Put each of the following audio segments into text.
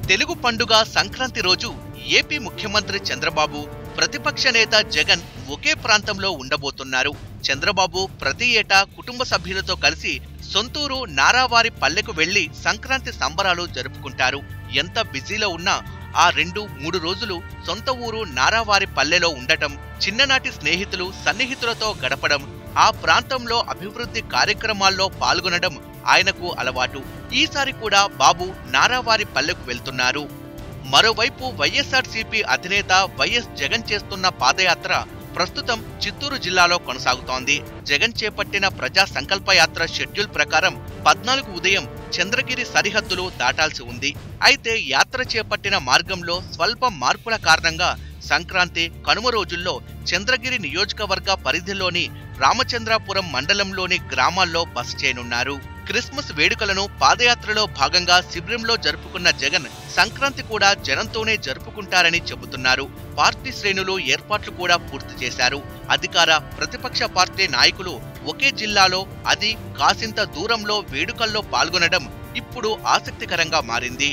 తెలుగు పండుగ సంక్రాంతి రోజు ఏపీ ముఖ్యమంత్రి చంద్రబాబు ప్రతిపక్ష నేత జగన్ ఒకే ప్రాంతంలో ఉండబోతున్నారు చంద్రబాబు ప్రతి ఏటా కుటుంబ సభ్యులతో కలిసి సొంతూరు నారావారి పల్లెకు వెళ్లి సంక్రాంతి సంబరాలు జరుపుకుంటారు ఎంత బిజీలో ఉన్నా ఆ రెండు మూడు రోజులు సొంత ఊరు నారావారి పల్లెలో ఉండటం చిన్ననాటి స్నేహితులు సన్నిహితులతో గడపడం ఆ ప్రాంతంలో అభివృద్ధి కార్యక్రమాల్లో పాల్గొనడం ఆయనకు అలవాటు ఈసారి కూడా బాబు నారావారి పల్లెకు వెళ్తున్నారు మరోవైపు వైఎస్ఆర్సీపీ అధినేత వైఎస్ జగన్ చేస్తున్న పాదయాత్ర ప్రస్తుతం చిత్తూరు జిల్లాలో కొనసాగుతోంది జగన్ చేపట్టిన ప్రజా సంకల్ప యాత్ర షెడ్యూల్ ప్రకారం పద్నాలుగు ఉదయం చంద్రగిరి సరిహద్దులు దాటాల్సి ఉంది అయితే యాత్ర చేపట్టిన మార్గంలో స్వల్ప మార్పుల కారణంగా సంక్రాంతి కనుమ రోజుల్లో చంద్రగిరి నియోజకవర్గ పరిధిలోని రామచంద్రాపురం మండలంలోని గ్రామాల్లో బస చేయనున్నారు క్రిస్మస్ వేడుకలను పాదయాత్రలో భాగంగా శిబిరంలో జరుపుకున్న జగన్ సంక్రాంతి కూడా జనంతోనే జరుపుకుంటారని చెబుతున్నారు పార్టీ శ్రేణులు ఏర్పాట్లు కూడా పూర్తి చేశారు అధికార ప్రతిపక్ష పార్టీ నాయకులు ఒకే జిల్లాలో అది కాసింత దూరంలో వేడుకల్లో పాల్గొనడం ఇప్పుడు ఆసక్తికరంగా మారింది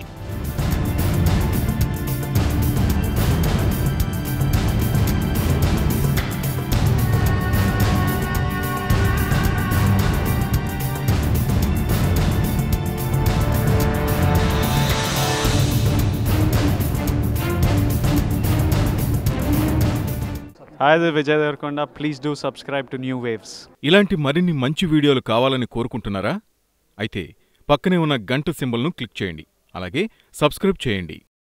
Hi, this is Vijay Devarkonda. Please do subscribe to New Waves. ఇలాంటి మరిన్ని మంచి వీడియోలు కావాలని కోరుకుంటున్నారా అయితే పక్కనే ఉన్న గంట సింబల్ను క్లిక్ చేయండి అలాగే సబ్స్క్రైబ్ చేయండి